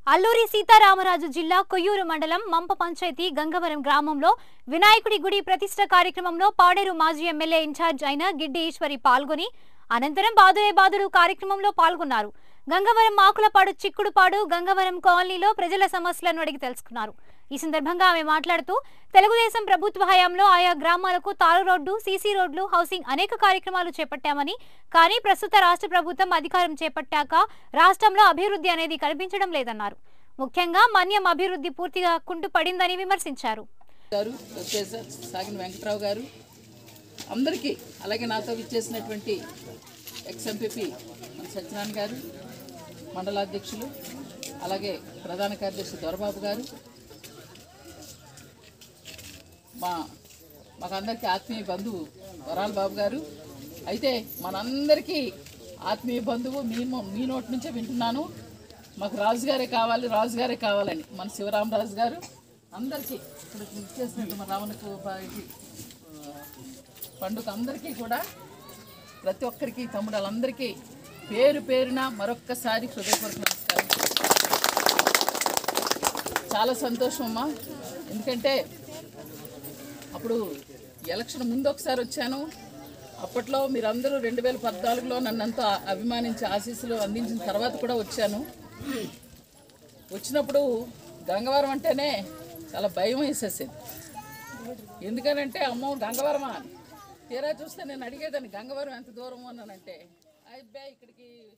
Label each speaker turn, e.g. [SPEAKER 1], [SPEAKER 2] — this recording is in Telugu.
[SPEAKER 1] అల్లూరి సీతారామరాజు జిల్లా కొయ్యూరు మండలం మంప పంచాయతీ గంగవరం గ్రామంలో వినాయకుడి గుడి ప్రతిష్ట కార్యక్రమంలో పాడేరు మాజీ ఎమ్మెల్యే ఇన్ఛార్జ్ అయిన గిడ్డి ఈశ్వరి పాల్గొని అనంతరం బాదురే బాదురు కార్యక్రమంలో పాల్గొన్నారు గంగవరం ఆకులపాడు చిక్కుడుపాడు గంగవరం కాలనీలో ప్రజల సమస్యలను అడిగి తెలుసుకున్నారు ఈ సందర్భంగా ఆమె మాట్లాడుతూ తెలుగుదేశం ప్రభుత్వ హయాంలో ఆయా గ్రామాలకు తారు రోడ్డు సీసీ రోడ్లు హౌసింగ్ అనేక కార్యక్రమాలు చేపట్టామని కానీ ప్రస్తుత రాష్ట్ర ప్రభుత్వం అధికారం చేపట్టాక రాష్ట్రంలో అభివృద్ధి అనేది కనిపించడం లేదన్నారు ముఖ్యంగా మన్యం అభివృద్ధి పూర్తిగా కుంటుపడిందని విమర్శించారు
[SPEAKER 2] గారు వచ్చేసారు సాగిన వెంకట్రావు గారు అందరికీ అలాగే నాతో విచ్చేసినటువంటి ఎక్స్ఎంపీపీ మన సత్యనారాయణ గారు మండలాధ్యక్షులు అలాగే ప్రధాన కార్యదర్శి దొరబాబు గారు మా మాకందరికీ ఆత్మీయ బంధువు వరాల బాబు గారు అయితే మనందరికీ ఆత్మీయ బంధువు మీ మొ- మీ నోటి నుంచే వింటున్నాను మాకు రాజుగారే కావాలి రాజుగారే కావాలని మన శివరామరాజు గారు అందరికీ ఇక్కడ ఇచ్చేసినట్టు మన రావణకు బాయికి, ఆ, పండుగ అందరికీ కూడా ప్రతి ఒక్కరికి తమ్ముడాలందరికీ పేరు పేరున మరొక్కసారి హృదయపూర్వక నమస్కారం చాలా సంతోషం అమ్మా ఎందుకంటే అప్పుడు ఎలక్షన్ ముందు ఒకసారి వచ్చాను అప్పట్లో మీరందరూ రెండు వేల పద్నాలుగులో నన్ను అంతా అభిమానించి ఆశీస్సులు అందించిన తర్వాత కూడా వచ్చాను వచ్చినప్పుడు గంగవరం అంటేనే చాలా భయం వేసేసేది ఎందుకనంటే అమ్మో గంగవరమా అని తీరా చూస్తే నేను అడిగేదాన్ని గంగవరం ఎంత దూరం అన్నానంటే అబ్బాయి ఇక్కడికి